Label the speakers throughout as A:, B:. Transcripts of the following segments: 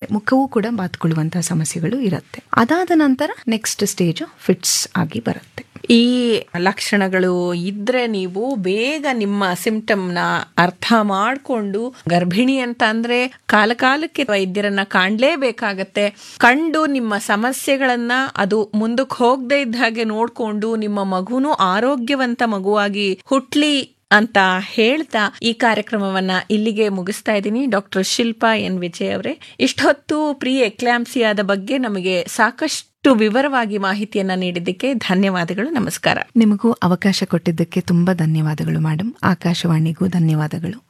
A: ಮುಖವೂ ಕೂಡ ಬಾತ್ಕೊಳ್ಳುವಂತಹ ಸಮಸ್ಯೆಗಳು ಇರುತ್ತೆ ಅದಾದ ನಂತರ ನೆಕ್ಸ್ಟ್ ಸ್ಟೇಜ್ ಫಿಟ್ಸ್ ಆಗಿ ಬರುತ್ತೆ
B: ಈ ಲಕ್ಷಣಗಳು ಇದ್ರೆ ನೀವು ಬೇಗ ನಿಮ್ಮ ಸಿಂಪ್ಟಮ್ನ ಅರ್ಥ ಮಾಡಿಕೊಂಡು ಗರ್ಭಿಣಿ ಅಂತ ಅಂದ್ರೆ ಕಾಲ ಕಾಲಕ್ಕೆ ವೈದ್ಯರನ್ನ ಕಾಣ್ಲೇಬೇಕಾಗತ್ತೆ ಕಂಡು ನಿಮ್ಮ ಸಮಸ್ಯೆಗಳನ್ನ ಅದು ಮುಂದಕ್ಕೆ ಹೋಗದೆ ಇದ್ದ ಹಾಗೆ ನೋಡ್ಕೊಂಡು ನಿಮ್ಮ ಮಗುನು ಆರೋಗ್ಯವಂತ ಮಗುವಾಗಿ ಹುಟ್ಲಿ ಅಂತ ಹೇಳ್ತಾ ಈ ಕಾರ್ಯಕ್ರಮವನ್ನ ಇಲ್ಲಿಗೆ ಮುಗಿಸ್ತಾ ಇದ್ದೀನಿ ಡಾಕ್ಟರ್ ಶಿಲ್ಪಾ ಎನ್ ವಿಜಯ್ ಅವರೇ ಇಷ್ಟೊತ್ತು ಪ್ರೀ ಎಕ್ಲಾಂಸಿಯಾದ ಬಗ್ಗೆ ನಮಗೆ ಸಾಕಷ್ಟು ವಿವರವಾಗಿ ಮಾಹಿತಿಯನ್ನ ನೀಡಿದ್ದಕ್ಕೆ ಧನ್ಯವಾದಗಳು ನಮಸ್ಕಾರ
A: ನಿಮಗೂ ಅವಕಾಶ ಕೊಟ್ಟಿದ್ದಕ್ಕೆ ತುಂಬಾ ಧನ್ಯವಾದಗಳು ಮೇಡಮ್ ಆಕಾಶವಾಣಿಗೂ ಧನ್ಯವಾದಗಳು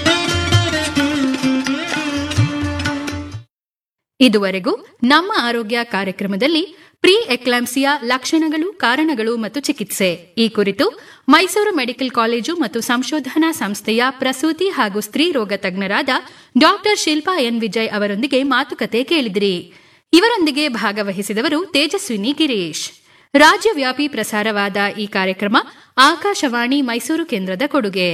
C: ಇದುವರೆಗೂ ನಮ್ಮ ಆರೋಗ್ಯ ಕಾರ್ಯಕ್ರಮದಲ್ಲಿ ಪ್ರೀ ಎಕ್ಲಾಂಸಿಯಾ ಲಕ್ಷಣಗಳು ಕಾರಣಗಳು ಮತ್ತು ಚಿಕಿತ್ಸೆ ಈ ಕುರಿತು ಮೈಸೂರು ಮೆಡಿಕಲ್ ಕಾಲೇಜು ಮತ್ತು ಸಂಶೋಧನಾ ಸಂಸ್ಥೆಯ ಪ್ರಸೂತಿ ಹಾಗೂ ಸ್ತ್ರೀ ರೋಗ ತಜ್ಞರಾದ ಡಾಕ್ಟರ್ ಶಿಲ್ಪಾ ಎನ್ ವಿಜಯ್ ಅವರೊಂದಿಗೆ ಮಾತುಕತೆ ಕೇಳಿದಿರಿ ಇವರೊಂದಿಗೆ ಭಾಗವಹಿಸಿದವರು ತೇಜಸ್ವಿನಿ ಗಿರೀಶ್ ರಾಜ್ಯವ್ಯಾಪಿ ಪ್ರಸಾರವಾದ ಈ ಕಾರ್ಯಕ್ರಮ ಆಕಾಶವಾಣಿ ಮೈಸೂರು ಕೇಂದ್ರದ ಕೊಡುಗೆ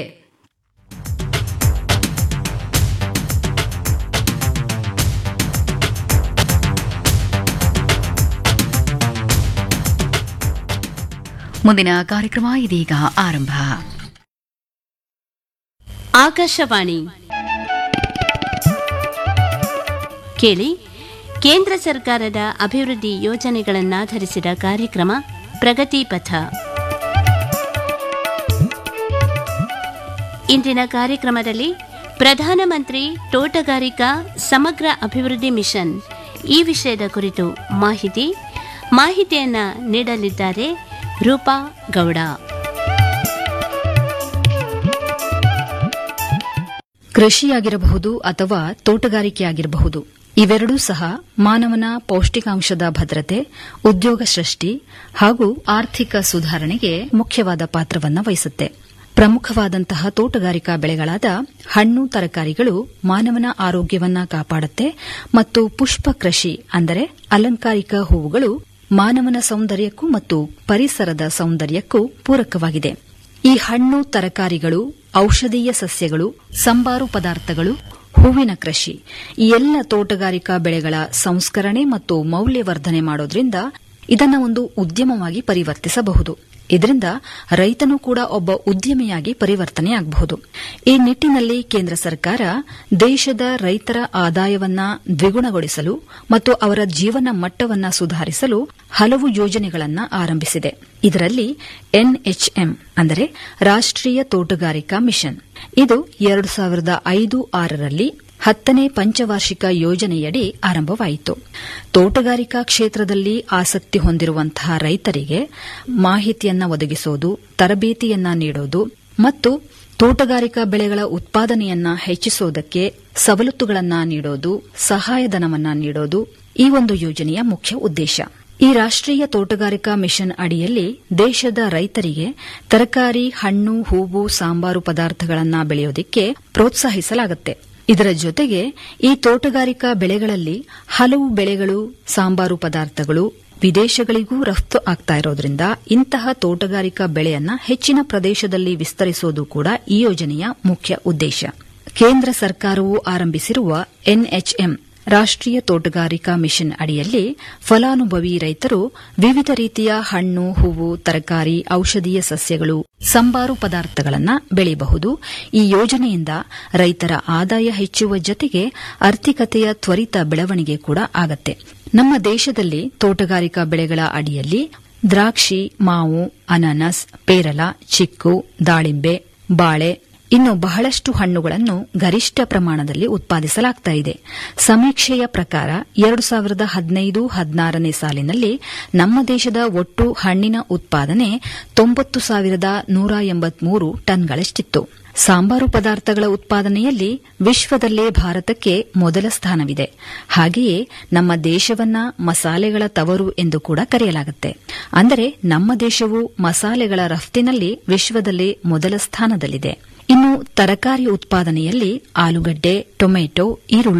D: ಮುಂದಿನ ಕಾರ್ಯಕ್ರಮ ಇದೀಗ ಆರಂಭ
E: ಆಕಾಶವಾಣಿ ಕೇಳಿ ಕೇಂದ್ರ ಸರ್ಕಾರದ ಅಭಿವೃದ್ಧಿ ಯೋಜನೆಗಳನ್ನಾಧರಿಸಿದ ಕಾರ್ಯಕ್ರಮ ಪ್ರಗತಿ ಪಥ ಇಂದಿನ ಕಾರ್ಯಕ್ರಮದಲ್ಲಿ ಪ್ರಧಾನಮಂತ್ರಿ ತೋಟಗಾರಿಕಾ ಸಮಗ್ರ ಅಭಿವೃದ್ಧಿ ಮಿಷನ್ ಈ ವಿಷಯದ ಕುರಿತು ಮಾಹಿತಿ ಮಾಹಿತಿಯನ್ನ ನೀಡಲಿದ್ದಾರೆ ರೂಪಾ ಗೌಡ
D: ಕೃಷಿಯಾಗಿರಬಹುದು ಅಥವಾ ತೋಟಗಾರಿಕೆಯಾಗಿರಬಹುದು ಇವೆರಡೂ ಸಹ ಮಾನವನ ಪೌಷ್ಟಿಕಾಂಶದ ಭದ್ರತೆ ಉದ್ಯೋಗ ಸೃಷ್ಟಿ ಹಾಗೂ ಆರ್ಥಿಕ ಸುಧಾರಣೆಗೆ ಮುಖ್ಯವಾದ ಪಾತ್ರವನ್ನು ವಹಿಸುತ್ತೆ ಪ್ರಮುಖವಾದಂತಹ ತೋಟಗಾರಿಕಾ ಬೆಳೆಗಳಾದ ಹಣ್ಣು ತರಕಾರಿಗಳು ಮಾನವನ ಆರೋಗ್ಯವನ್ನ ಕಾಪಾಡುತ್ತೆ ಮತ್ತು ಪುಷ್ಪ ಕೃಷಿ ಅಂದರೆ ಅಲಂಕಾರಿಕ ಹೂವುಗಳು ಮಾನವನ ಸೌಂದರ್ಯಕ್ಕೂ ಮತ್ತು ಪರಿಸರದ ಸೌಂದರ್ಯಕ್ಕೂ ಪೂರಕವಾಗಿದೆ ಈ ಹಣ್ಣು ತರಕಾರಿಗಳು ಔಷಧೀಯ ಸಸ್ಯಗಳು ಸಂಬಾರು ಪದಾರ್ಥಗಳು ಹೂವಿನ ಕೃಷಿ ಈ ಎಲ್ಲ ತೋಟಗಾರಿಕಾ ಬೆಳೆಗಳ ಸಂಸ್ಕರಣೆ ಮತ್ತು ಮೌಲ್ಯವರ್ಧನೆ ಮಾಡೋದ್ರಿಂದ ಇದನ್ನ ಒಂದು ಉದ್ಯಮವಾಗಿ ಪರಿವರ್ತಿಸಬಹುದು ಇದರಿಂದ ರೈತನು ಕೂಡ ಒಬ್ಬ ಉದ್ಯಮಿಯಾಗಿ ಪರಿವರ್ತನೆಯಾಗಬಹುದು ಈ ನಿಟ್ಟಿನಲ್ಲಿ ಕೇಂದ್ರ ಸರ್ಕಾರ ದೇಶದ ರೈತರ ಆದಾಯವನ್ನ ದ್ವಿಗುಣಗೊಳಿಸಲು ಮತ್ತು ಅವರ ಜೀವನ ಮಟ್ಟವನ್ನ ಸುಧಾರಿಸಲು ಹಲವು ಯೋಜನೆಗಳನ್ನು ಆರಂಭಿಸಿದೆ ಇದರಲ್ಲಿ ಎನ್ಎಚ್ಎಂ ಅಂದರೆ ರಾಷ್ಟ್ರೀಯ ತೋಟಗಾರಿಕಾ ಮಿಷನ್ ಇದು ಎರಡು ಸಾವಿರದ ಐದು ಆರರಲ್ಲಿ ಹತ್ತನೇ ಪಂಚವಾರ್ಷಿಕ ಯೋಜನೆಯಡಿ ಆರಂಭವಾಯಿತು ತೋಟಗಾರಿಕಾ ಕ್ಷೇತ್ರದಲ್ಲಿ ಆಸಕ್ತಿ ಹೊಂದಿರುವಂತಹ ರೈತರಿಗೆ ಮಾಹಿತಿಯನ್ನ ಒದಗಿಸೋದು ತರಬೇತಿಯನ್ನ ನೀಡೋದು ಮತ್ತು ತೋಟಗಾರಿಕಾ ಬೆಳೆಗಳ ಉತ್ಪಾದನೆಯನ್ನ ಹೆಚ್ಚಿಸೋದಕ್ಕೆ ಸವಲತ್ತುಗಳನ್ನ ನೀಡೋದು ಸಹಾಯಧನವನ್ನ ನೀಡೋದು ಈ ಒಂದು ಯೋಜನೆಯ ಮುಖ್ಯ ಉದ್ದೇಶ ಈ ರಾಷ್ಟ್ರೀಯ ತೋಟಗಾರಿಕಾ ಮಿಷನ್ ಅಡಿಯಲ್ಲಿ ದೇಶದ ರೈತರಿಗೆ ತರಕಾರಿ ಹಣ್ಣು ಹೂವು ಸಾಂಬಾರು ಪದಾರ್ಥಗಳನ್ನು ಬೆಳೆಯೋದಕ್ಕೆ ಪ್ರೋತ್ಸಾಹಿಸಲಾಗುತ್ತೆ ಇದರ ಜೊತೆಗೆ ಈ ತೋಟಗಾರಿಕಾ ಬೆಳೆಗಳಲ್ಲಿ ಹಲವು ಬೆಳೆಗಳು ಸಾಂಬಾರು ಪದಾರ್ಥಗಳು ವಿದೇಶಗಳಿಗೂ ರಫ್ತು ಆಗ್ತಾ ಇರೋದ್ರಿಂದ ಇಂತಹ ತೋಟಗಾರಿಕಾ ಬೆಳೆಯನ್ನ ಹೆಚ್ಚಿನ ಪ್ರದೇಶದಲ್ಲಿ ವಿಸ್ತರಿಸೋದು ಕೂಡ ಈ ಯೋಜನೆಯ ಮುಖ್ಯ ಉದ್ದೇಶ ಕೇಂದ್ರ ಸರ್ಕಾರವು ಆರಂಭಿಸಿರುವ ಎನ್ಎಚ್ಎಂ ರಾಷ್ಟ್ರೀಯ ತೋಟಗಾರಿಕಾ ಮಿಷನ್ ಅಡಿಯಲ್ಲಿ ಫಲಾನುಭವಿ ರೈತರು ವಿವಿಧ ರೀತಿಯ ಹಣ್ಣು ಹೂವು ತರಕಾರಿ ಔಷಧೀಯ ಸಸ್ಯಗಳು ಸಂಬಾರು ಪದಾರ್ಥಗಳನ್ನು ಬೆಳೆಯಬಹುದು ಈ ಯೋಜನೆಯಿಂದ ರೈತರ ಆದಾಯ ಹೆಚ್ಚುವ ಜೊತೆಗೆ ಆರ್ಥಿಕತೆಯ ತ್ವರಿತ ಬೆಳವಣಿಗೆ ಕೂಡ ಆಗತ್ತೆ ನಮ್ಮ ದೇಶದಲ್ಲಿ ತೋಟಗಾರಿಕಾ ಬೆಳೆಗಳ ಅಡಿಯಲ್ಲಿ ದ್ರಾಕ್ಷಿ ಮಾವು ಅನಾನಸ್ ಪೇರಲ ಚಿಕ್ಕು ದಾಳಿಂಬೆ ಬಾಳೆ ಇನ್ನು ಬಹಳಷ್ಟು ಹಣ್ಣುಗಳನ್ನು ಗರಿಷ್ಠ ಪ್ರಮಾಣದಲ್ಲಿ ಉತ್ಪಾದಿಸಲಾಗ್ತಾ ಇದೆ ಸಮೀಕ್ಷೆಯ ಪ್ರಕಾರ ಎರಡು ಸಾವಿರದ ಹದಿನೈದು ಹದಿನಾರನೇ ಸಾಲಿನಲ್ಲಿ ನಮ್ಮ ದೇಶದ ಒಟ್ಟು ಹಣ್ಣಿನ ಉತ್ಪಾದನೆ ತೊಂಬತ್ತು ಸಾವಿರದ ನೂರ ಎಂಬತ್ಮೂರು ಟನ್ಗಳಷ್ಟಿತ್ತು ಸಾಂಬಾರು ಪದಾರ್ಥಗಳ ಉತ್ಪಾದನೆಯಲ್ಲಿ ವಿಶ್ವದಲ್ಲೇ ಭಾರತಕ್ಕೆ ಮೊದಲ ಸ್ಥಾನವಿದೆ ಹಾಗೆಯೇ ನಮ್ಮ ದೇಶವನ್ನ ಮಸಾಲೆಗಳ ತವರು ಎಂದು ಕೂಡ ಕರೆಯಲಾಗುತ್ತೆ ಅಂದರೆ ನಮ್ಮ ದೇಶವು ಮಸಾಲೆಗಳ ರಫ್ತಿನಲ್ಲಿ ವಿಶ್ವದಲ್ಲೇ ಮೊದಲ ಸ್ಥಾನದಲ್ಲಿದೆ ಇನ್ನು ತರಕಾರಿ ಉತ್ಪಾದನೆಯಲ್ಲಿ ಆಲೂಗಡ್ಡೆ ಟೊಮೆಟೊ ಈರುಳ್ಳಿ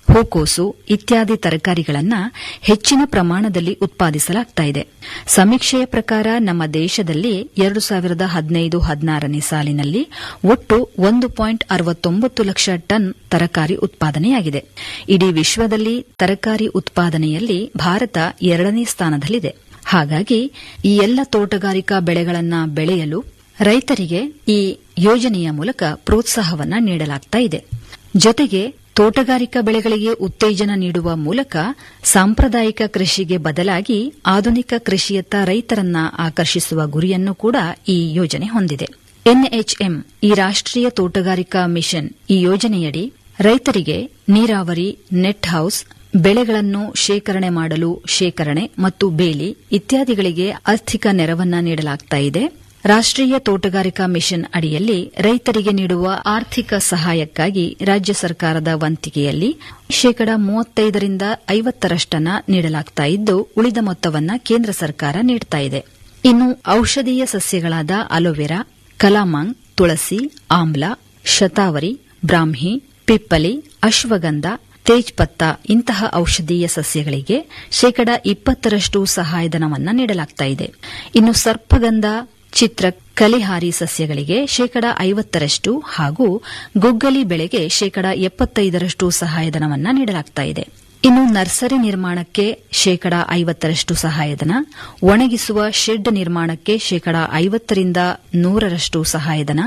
D: ಹೂಕೋಸು ಇತ್ಯಾದಿ ತರಕಾರಿಗಳನ್ನು ಹೆಚ್ಚಿನ ಪ್ರಮಾಣದಲ್ಲಿ ಉತ್ಪಾದಿಸಲಾಗ್ತಾ ಇದೆ ಸಮೀಕ್ಷೆಯ ಪ್ರಕಾರ ನಮ್ಮ ದೇಶದಲ್ಲಿ ಎರಡು ಸಾವಿರದ ಹದಿನೈದು ಹದಿನಾರನೇ ಸಾಲಿನಲ್ಲಿ ಒಟ್ಟು ಒಂದು ಪಾಯಿಂಟ್ ಅರವತ್ತೊಂಬತ್ತು ಲಕ್ಷ ಟನ್ ತರಕಾರಿ ಉತ್ಪಾದನೆಯಾಗಿದೆ ಇಡೀ ವಿಶ್ವದಲ್ಲಿ ತರಕಾರಿ ಉತ್ಪಾದನೆಯಲ್ಲಿ ಭಾರತ ಎರಡನೇ ಸ್ಥಾನದಲ್ಲಿದೆ ಹಾಗಾಗಿ ಈ ಎಲ್ಲ ತೋಟಗಾರಿಕಾ ಬೆಳೆಗಳನ್ನ ಬೆಳೆಯಲು ರೈತರಿಗೆ ಈ ಯೋಜನೆಯ ಮೂಲಕ ಪ್ರೋತ್ಸಾಹವನ್ನ ನೀಡಲಾಗ್ತಾ ಇದೆ ಜೊತೆಗೆ ತೋಟಗಾರಿಕಾ ಬೆಳೆಗಳಿಗೆ ಉತ್ತೇಜನ ನೀಡುವ ಮೂಲಕ ಸಾಂಪ್ರದಾಯಿಕ ಕೃಷಿಗೆ ಬದಲಾಗಿ ಆಧುನಿಕ ಕೃಷಿಯತ್ತ ರೈತರನ್ನ ಆಕರ್ಷಿಸುವ ಗುರಿಯನ್ನು ಕೂಡ ಈ ಯೋಜನೆ ಹೊಂದಿದೆ ಎನ್ಎಚ್ಎಂ ಈ ರಾಷ್ಟ್ರೀಯ ತೋಟಗಾರಿಕಾ ಮಿಷನ್ ಈ ಯೋಜನೆಯಡಿ ರೈತರಿಗೆ ನೀರಾವರಿ ನೆಟ್ ಹೌಸ್ ಬೆಳೆಗಳನ್ನು ಶೇಖರಣೆ ಮಾಡಲು ಶೇಖರಣೆ ಮತ್ತು ಬೇಲಿ ಇತ್ಯಾದಿಗಳಿಗೆ ಆರ್ಥಿಕ ನೆರವನ್ನ ನೀಡಲಾಗ್ತಾ ಇದೆ ರಾಷ್ಟ್ರೀಯ ತೋಟಗಾರಿಕಾ ಮಿಷನ್ ಅಡಿಯಲ್ಲಿ ರೈತರಿಗೆ ನೀಡುವ ಆರ್ಥಿಕ ಸಹಾಯಕ್ಕಾಗಿ ರಾಜ್ಯ ಸರ್ಕಾರದ ವಂತಿಗೆಯಲ್ಲಿ ಶೇಕಡ ಮೂವತ್ತೈದರಿಂದ ಐವತ್ತರಷ್ಟನ್ನ ನೀಡಲಾಗ್ತಾ ಇದ್ದು ಉಳಿದ ಮೊತ್ತವನ್ನ ಕೇಂದ್ರ ಸರ್ಕಾರ ನೀಡ್ತಾ ಇದೆ ಇನ್ನು ಔಷಧೀಯ ಸಸ್ಯಗಳಾದ ಅಲೋವೆರಾ ಕಲಾಮಾಂಗ್ ತುಳಸಿ ಆಮ್ಲ ಶತಾವರಿ ಬ್ರಾಹ್ಮಿ ಪಿಪ್ಪಲಿ ಅಶ್ವಗಂಧ ತೇಜ್ಪತ್ತ ಇಂತಹ ಔಷಧೀಯ ಸಸ್ಯಗಳಿಗೆ ಶೇಕಡ ಇಪ್ಪತ್ತರಷ್ಟು ಸಹಾಯಧನವನ್ನ ನೀಡಲಾಗ್ತಾ ಇದೆ ಇನ್ನು ಸರ್ಪಗಂಧ ಚಿತ್ರ ಕಲಿಹಾರಿ ಸಸ್ಯಗಳಿಗೆ ಶೇಕಡ ಐವತ್ತರಷ್ಟು ಹಾಗೂ ಗುಗ್ಗಲಿ ಬೆಳೆಗೆ ಶೇಕಡ ಎಪ್ಪತ್ತೈದರಷ್ಟು ಸಹಾಯಧನವನ್ನ ನೀಡಲಾಗ್ತಾ ಇದೆ ಇನ್ನು ನರ್ಸರಿ ನಿರ್ಮಾಣಕ್ಕೆ ಶೇಕಡ ಐವತ್ತರಷ್ಟು ಸಹಾಯಧನ ಒಣಗಿಸುವ ಶೆಡ್ ನಿರ್ಮಾಣಕ್ಕೆ ಶೇಕಡ ಐವತ್ತರಿಂದ ನೂರರಷ್ಟು ಸಹಾಯಧನ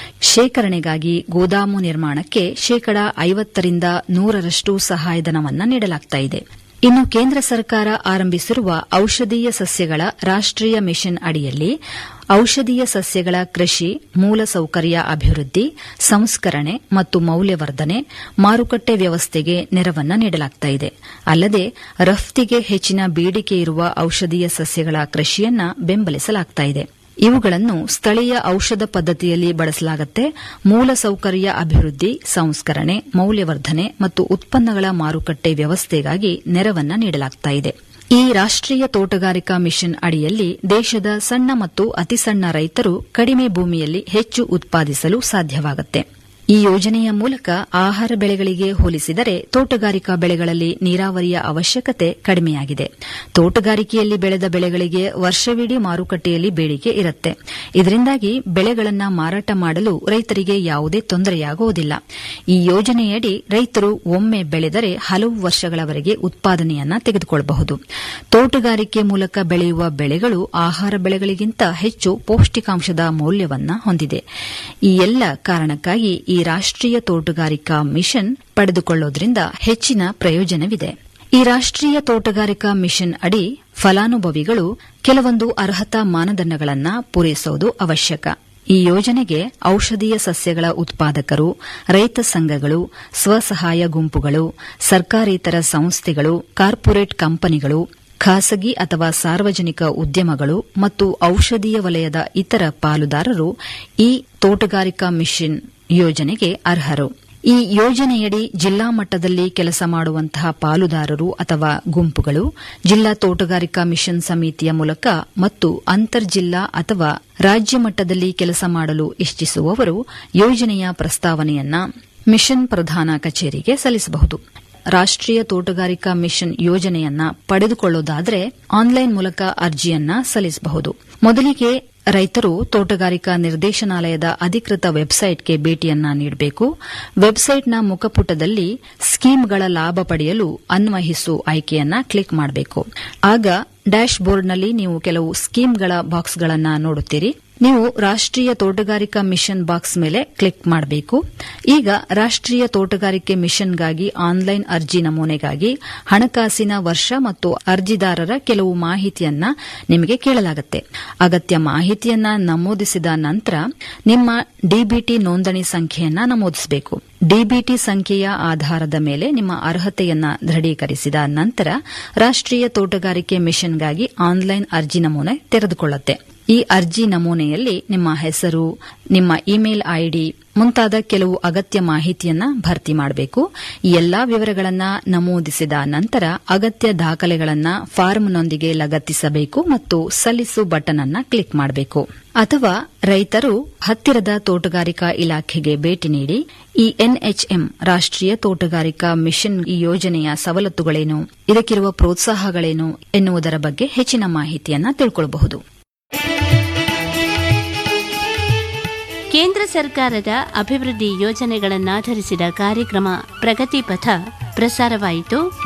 D: ಶೇಖರಣೆಗಾಗಿ ಗೋದಾಮು ನಿರ್ಮಾಣಕ್ಕೆ ಶೇಕಡ ಐವತ್ತರಿಂದ ನೂರರಷ್ಟು ಸಹಾಯಧನವನ್ನ ನೀಡಲಾಗ್ತಾ ಇದೆ ಇನ್ನು ಕೇಂದ್ರ ಸರ್ಕಾರ ಆರಂಭಿಸಿರುವ ಔಷಧೀಯ ಸಸ್ಯಗಳ ರಾಷ್ಟ್ರೀಯ ಮಿಷನ್ ಅಡಿಯಲ್ಲಿ ಔಷಧೀಯ ಸಸ್ಯಗಳ ಕೃಷಿ ಮೂಲಸೌಕರ್ಯ ಅಭಿವೃದ್ಧಿ ಸಂಸ್ಕರಣೆ ಮತ್ತು ಮೌಲ್ಯವರ್ಧನೆ ಮಾರುಕಟ್ಟೆ ವ್ಯವಸ್ಥೆಗೆ ನೆರವನ್ನ ನೀಡಲಾಗ್ತಾ ಇದೆ ಅಲ್ಲದೆ ರಫ್ತಿಗೆ ಹೆಚ್ಚಿನ ಬೇಡಿಕೆ ಇರುವ ಔಷಧೀಯ ಸಸ್ಯಗಳ ಕೃಷಿಯನ್ನ ಬೆಂಬಲಿಸಲಾಗ್ತಾ ಇದೆ ಇವುಗಳನ್ನು ಸ್ಥಳೀಯ ಔಷಧ ಪದ್ಧತಿಯಲ್ಲಿ ಬಳಸಲಾಗುತ್ತೆ ಮೂಲಸೌಕರ್ಯ ಅಭಿವೃದ್ಧಿ ಸಂಸ್ಕರಣೆ ಮೌಲ್ಯವರ್ಧನೆ ಮತ್ತು ಉತ್ಪನ್ನಗಳ ಮಾರುಕಟ್ಟೆ ವ್ಯವಸ್ಥೆಗಾಗಿ ನೆರವನ್ನ ನೀಡಲಾಗ್ತಾ ಇದೆ ಈ ರಾಷ್ಟ್ರೀಯ ತೋಟಗಾರಿಕಾ ಮಿಷನ್ ಅಡಿಯಲ್ಲಿ ದೇಶದ ಸಣ್ಣ ಮತ್ತು ಅತಿಸಣ್ಣ ರೈತರು ಕಡಿಮೆ ಭೂಮಿಯಲ್ಲಿ ಹೆಚ್ಚು ಉತ್ಪಾದಿಸಲು ಸಾಧ್ಯವಾಗುತ್ತೆ ಈ ಯೋಜನೆಯ ಮೂಲಕ ಆಹಾರ ಬೆಳೆಗಳಿಗೆ ಹೋಲಿಸಿದರೆ ತೋಟಗಾರಿಕಾ ಬೆಳೆಗಳಲ್ಲಿ ನೀರಾವರಿಯ ಅವಶ್ಯಕತೆ ಕಡಿಮೆಯಾಗಿದೆ ತೋಟಗಾರಿಕೆಯಲ್ಲಿ ಬೆಳೆದ ಬೆಳೆಗಳಿಗೆ ವರ್ಷವಿಡೀ ಮಾರುಕಟ್ಟೆಯಲ್ಲಿ ಬೇಡಿಕೆ ಇರುತ್ತೆ ಇದರಿಂದಾಗಿ ಬೆಳೆಗಳನ್ನು ಮಾರಾಟ ಮಾಡಲು ರೈತರಿಗೆ ಯಾವುದೇ ತೊಂದರೆಯಾಗುವುದಿಲ್ಲ ಈ ಯೋಜನೆಯಡಿ ರೈತರು ಒಮ್ಮೆ ಬೆಳೆದರೆ ಹಲವು ವರ್ಷಗಳವರೆಗೆ ಉತ್ಪಾದನೆಯನ್ನ ತೆಗೆದುಕೊಳ್ಳಬಹುದು ತೋಟಗಾರಿಕೆ ಮೂಲಕ ಬೆಳೆಯುವ ಬೆಳೆಗಳು ಆಹಾರ ಬೆಳೆಗಳಿಗಿಂತ ಹೆಚ್ಚು ಪೌಷ್ಟಿಕಾಂಶದ ಮೌಲ್ಯವನ್ನ ಹೊಂದಿದೆ ಈ ಎಲ್ಲ ಕಾರಣಕ್ಕಾಗಿ ಈ ರಾಷ್ಟ್ರೀಯ ತೋಟಗಾರಿಕಾ ಮಿಷನ್ ಪಡೆದುಕೊಳ್ಳೋದ್ರಿಂದ ಹೆಚ್ಚಿನ ಪ್ರಯೋಜನವಿದೆ ಈ ರಾಷ್ಟ್ರೀಯ ತೋಟಗಾರಿಕಾ ಮಿಷನ್ ಅಡಿ ಫಲಾನುಭವಿಗಳು ಕೆಲವೊಂದು ಅರ್ಹತಾ ಮಾನದಂಡಗಳನ್ನು ಪೂರೈಸುವುದು ಅವಶ್ಯಕ ಈ ಯೋಜನೆಗೆ ಔಷಧೀಯ ಸಸ್ಯಗಳ ಉತ್ಪಾದಕರು ರೈತ ಸಂಘಗಳು ಸ್ವಸಹಾಯ ಗುಂಪುಗಳು ಸರ್ಕಾರೇತರ ಸಂಸ್ಥೆಗಳು ಕಾರ್ಪೊರೇಟ್ ಕಂಪನಿಗಳು ಖಾಸಗಿ ಅಥವಾ ಸಾರ್ವಜನಿಕ ಉದ್ಯಮಗಳು ಮತ್ತು ಔಷಧೀಯ ವಲಯದ ಇತರ ಪಾಲುದಾರರು ಈ ತೋಟಗಾರಿಕಾ ಮಿಷನ್ ಯೋಜನೆಗೆ ಅರ್ಹರು ಈ ಯೋಜನೆಯಡಿ ಜಿಲ್ಲಾ ಮಟ್ಟದಲ್ಲಿ ಕೆಲಸ ಮಾಡುವಂತಹ ಪಾಲುದಾರರು ಅಥವಾ ಗುಂಪುಗಳು ಜಿಲ್ಲಾ ತೋಟಗಾರಿಕಾ ಮಿಷನ್ ಸಮಿತಿಯ ಮೂಲಕ ಮತ್ತು ಅಂತರ್ಜಿಲ್ಲಾ ಅಥವಾ ರಾಜ್ಯ ಮಟ್ಟದಲ್ಲಿ ಕೆಲಸ ಮಾಡಲು ಇಚ್ಛಿಸುವವರು ಯೋಜನೆಯ ಪ್ರಸ್ತಾವನೆಯನ್ನ ಮಿಷನ್ ಪ್ರಧಾನ ಕಚೇರಿಗೆ ಸಲ್ಲಿಸಬಹುದು ರಾಷ್ಟ್ರೀಯ ತೋಟಗಾರಿಕಾ ಮಿಷನ್ ಯೋಜನೆಯನ್ನ ಪಡೆದುಕೊಳ್ಳುವುದಾದರೆ ಆನ್ಲೈನ್ ಮೂಲಕ ಅರ್ಜಿಯನ್ನ ಸಲ್ಲಿಸಬಹುದು ಮೊದಲಿಗೆ ರೈತರು ತೋಟಗಾರಿಕಾ ನಿರ್ದೇಶನಾಲಯದ ಅಧಿಕೃತ ವೆಬ್ಸೈಟ್ಗೆ ಭೇಟಿಯನ್ನ ನೀಡಬೇಕು ವೆಬ್ಸೈಟ್ನ ಮುಖಪುಟದಲ್ಲಿ ಸ್ಕೀಮ್ಗಳ ಲಾಭ ಪಡೆಯಲು ಅನ್ವಯಿಸು ಆಯ್ಕೆಯನ್ನ ಕ್ಲಿಕ್ ಮಾಡಬೇಕು ಆಗ ಡ್ಯಾಶ್ ಬೋರ್ಡ್ನಲ್ಲಿ ನೀವು ಕೆಲವು ಸ್ಕೀಮ್ಗಳ ಬಾಕ್ಸ್ಗಳನ್ನು ನೋಡುತ್ತೀರಿ ನೀವು ರಾಷ್ಟ್ರೀಯ ತೋಟಗಾರಿಕಾ ಮಿಷನ್ ಬಾಕ್ಸ್ ಮೇಲೆ ಕ್ಲಿಕ್ ಮಾಡಬೇಕು ಈಗ ರಾಷ್ಟ್ರೀಯ ತೋಟಗಾರಿಕೆ ಮಿಷನ್ಗಾಗಿ ಆನ್ಲೈನ್ ಅರ್ಜಿ ನಮೂನೆಗಾಗಿ ಹಣಕಾಸಿನ ವರ್ಷ ಮತ್ತು ಅರ್ಜಿದಾರರ ಕೆಲವು ಮಾಹಿತಿಯನ್ನ ನಿಮಗೆ ಕೇಳಲಾಗುತ್ತೆ ಅಗತ್ಯ ಮಾಹಿತಿಯನ್ನ ನಮೂದಿಸಿದ ನಂತರ ನಿಮ್ಮ ಡಿಬಿಟಿ ನೋಂದಣಿ ಸಂಖ್ಯೆಯನ್ನ ನಮೂದಿಸಬೇಕು ಡಿಬಿಟಿ ಸಂಖ್ಯೆಯ ಆಧಾರದ ಮೇಲೆ ನಿಮ್ಮ ಅರ್ಹತೆಯನ್ನ ದೃಢೀಕರಿಸಿದ ನಂತರ ರಾಷ್ಟ್ರೀಯ ತೋಟಗಾರಿಕೆ ಮಿಷನ್ಗಾಗಿ ಆನ್ಲೈನ್ ಅರ್ಜಿ ನಮೂನೆ ತೆರೆದುಕೊಳ್ಳುತ್ತೆ ಈ ಅರ್ಜಿ ನಮೂನೆಯಲ್ಲಿ ನಿಮ್ಮ ಹೆಸರು ನಿಮ್ಮ ಇಮೇಲ್ ಐಡಿ ಮುಂತಾದ ಕೆಲವು ಅಗತ್ಯ ಮಾಹಿತಿಯನ್ನ ಭರ್ತಿ ಮಾಡಬೇಕು ಈ ಎಲ್ಲಾ ವಿವರಗಳನ್ನ ನಮೂದಿಸಿದ ನಂತರ ಅಗತ್ಯ ದಾಖಲೆಗಳನ್ನ ಫಾರ್ಮ್ನೊಂದಿಗೆ ಲಗತ್ತಿಸಬೇಕು ಮತ್ತು ಸಲ್ಲಿಸು ಬಟನ್ ಅನ್ನ ಕ್ಲಿಕ್ ಮಾಡಬೇಕು ಅಥವಾ ರೈತರು ಹತ್ತಿರದ ತೋಟಗಾರಿಕಾ ಇಲಾಖೆಗೆ ಭೇಟಿ ನೀಡಿ ಈ ಎನ್ಎಚ್ಎಂ ರಾಷ್ಟ್ರೀಯ ತೋಟಗಾರಿಕಾ ಮಿಷನ್ ಈ ಯೋಜನೆಯ ಸವಲತ್ತುಗಳೇನು ಇದಕ್ಕಿರುವ ಪ್ರೋತ್ಸಾಹಗಳೇನು ಎನ್ನುವುದರ ಬಗ್ಗೆ ಹೆಚ್ಚಿನ ಮಾಹಿತಿಯನ್ನ ತಿಳ್ಕೊಳ್ಳಬಹುದು
E: ಕೇಂದ್ರ ಸರ್ಕಾರದ ಅಭಿವೃದ್ಧಿ ಯೋಜನೆಗಳನ್ನಾಧರಿಸಿದ ಕಾರ್ಯಕ್ರಮ ಪ್ರಗತಿ ಪಥ ಪ್ರಸಾರವಾಯಿತು